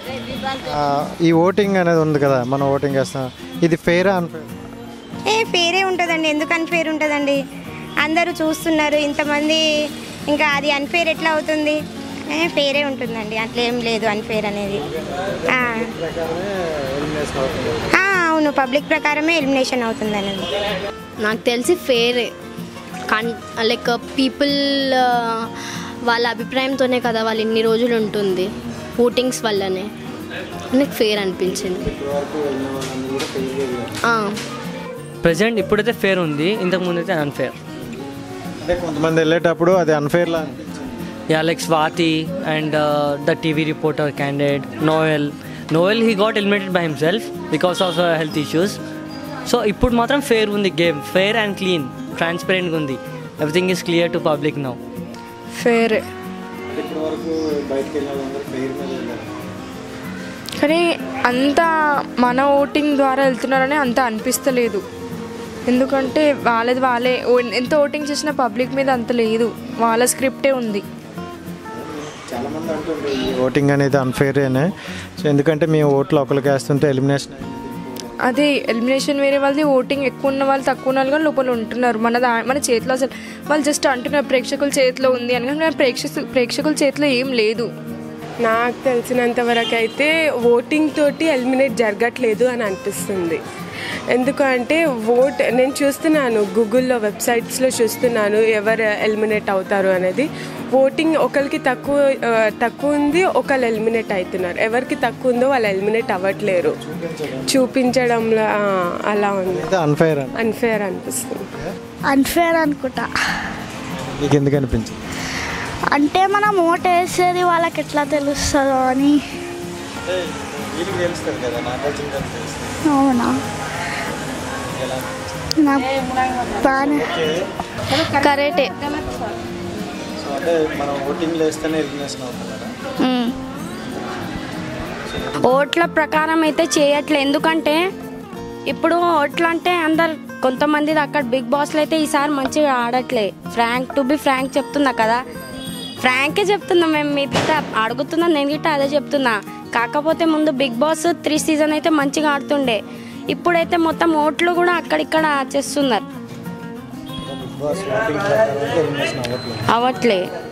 ఆ, ఈ ఓటింగ్ అనేది ఉంది కదా మనం ఓటింగ్ వేస్తాం ఇది ఫెయిరా అన్ఫేర్ ఏ ఫేరే ఉంటుందండి ఎందుకు అన్ఫేర్ ఉంటుందండి అందరూ చూస్తున్నారు ఇంతమంది ఇంకా అది అన్ఫేర్ ఎట్లా అవుతుంది ఏ ఫేరే ఉంటుందండి అట్లా ఏం లేదు అన్ఫేర్ అనేది ఆ. ఆ, అవును పబ్లిక్ ప్రకారమే ఎలిమినేషన్ అవుతుంది అనేది నాకు తెలిసి ఫేరే కన్ లైక్ పీపుల్ వాళ్ళ అభిప్రాయంతోనే కదా వాళ్ళు ఇన్ని రోజులు ఉంటుంది ఓటింగ్స్ వల్లనే నాకు ఫేర్ అనిపించింది ఆ. ప్రజెంట్ ఇప్పుడైతే ఫేర్ ఉంది ఇంతకు ముందు అయితే అన్ఫేర్ అంటే కొంతమంది వెళ్ళేటప్పుడు అది అన్ఫేర్లా అనిపించింది yeah like Swathi and the TV reporter candidate Noel Noel he got eliminated by himself because of health issues so ఇప్పుడు మాత్రం ఫేర్ ఉంది గేమ్ ఫేర్ అండ్ క్లీన్ ట్రాన్స్పరెంట్గా ఉంది everything is clear to public now ఫేరే ఇప్పటి వరకు బయటకు వెళ్ళే వాళ్ళందరూ ఫెయిర్ మీద వెళ్ళారు కానీ అంత మన ఓటింగ్ ద్వారా వెళ్తున్నారని అంత అనిపిస్తలేదు ఎందుకంటే వాళ్ళది వాళ్ళే ఓ- ఎంత ఓటింగ్ చేసినా పబ్లిక్ మీద అంత లేదు వాళ్ళ స్క్రిప్టే ఉంది చాలా మంది అంటుండ్రు ఈ ఓటింగ్ అనేది అన్ఫేరేనే సో ఎందుకంటే మేము ఓట్లు ఒకరికి వేస్తుంటే ఎలిమినేషన్ అదే ఎలిమినేషన్ వేరే వాళ్ళది ఓటింగ్ ఎక్కువ ఉన్న వాళ్ళు తక్కువ ఉన్న వాళ్ళు కానీ లోపల ఉంటున్నారు మన దా మన చేతిలో అసలు వాళ్ళు జస్ట్ అంటున్నారు ప్రేక్షకుల చేతిలో ఉంది అని కానీ ప్రేక్షకు ప్రేక్షకుల చేతిలో ఏం లేదు నాకు తెలిసినంత వరకు అయితే ఓటింగ్ తోటి ఎలిమినేట్ జరగట్లేదు అని అనిపిస్తుంది ఎందుకంటే ఓట్ నేను చూస్తున్నాను గూగుల్లో వెబ్సైట్స్లో చూస్తున్నాను ఎవరు ఎలిమినేట్ అవుతారు అనేది ఓటింగ్ ఒకరికి తక్కువ ఆ, తక్కువ ఉంది ఒకళ్ళు ఎలిమినేట్ అవుతున్నారు ఎవరికి తక్కువ ఉందో వాళ్ళు ఎలిమినేట్ అవ్వట్లేరు చూపించడంలో ఆ, అలా ఉంది అయితే అన్ఫేర్ అని అన్ఫేర్ అనిపిస్తుంది అన్ఫేర్ అనుకుంటా మీకు ఎందుకు అనిపించింది అంటే మనం ఓట్ వేసేది వాళ్ళకి ఎట్లా తెలుస్తుందో అని వీళ్ళకి తెలుస్తుంది కదా నాగార్జున గారికి తెలుస్తుంది అవునా నాకు బాగానే కరెక్టే సో అంటే మనం ఓటింగ్ వేస్తేనే ఎలిమినేషన్ అవుతున్నారా మ్మ్. ఓట్ల ప్రకారం అయితే చేయట్లే ఎందుకంటే ఇప్పుడు ఓట్లు అంటే అందరు కొంతమంది అక్కడ బిగ్ బాస్లో అయితే ఈసారి మంచిగా ఆడట్లే ఫ్రాంక్ టు బి ఫ్రాంక్ చెప్తున్నా కదా ఫ్రాంకే చెప్తున్నా మేము మీ గిట్ట అడుగుతున్నా నేను గిట్ట అదే చెప్తున్నా కాకపోతే ముందు బిగ్ బాస్ త్రీ సీజన్ అయితే మంచిగా ఆడుతుండే ఇప్పుడైతే మొత్తం ఓట్లు కూడా అక్కడిక్కడ చేస్తున్నారు బిగ్ బాస్ ఓటింగ్ ప్రకారం అయితే ఎలిమినేషన్ అవ్వట్లేదు అవట్లే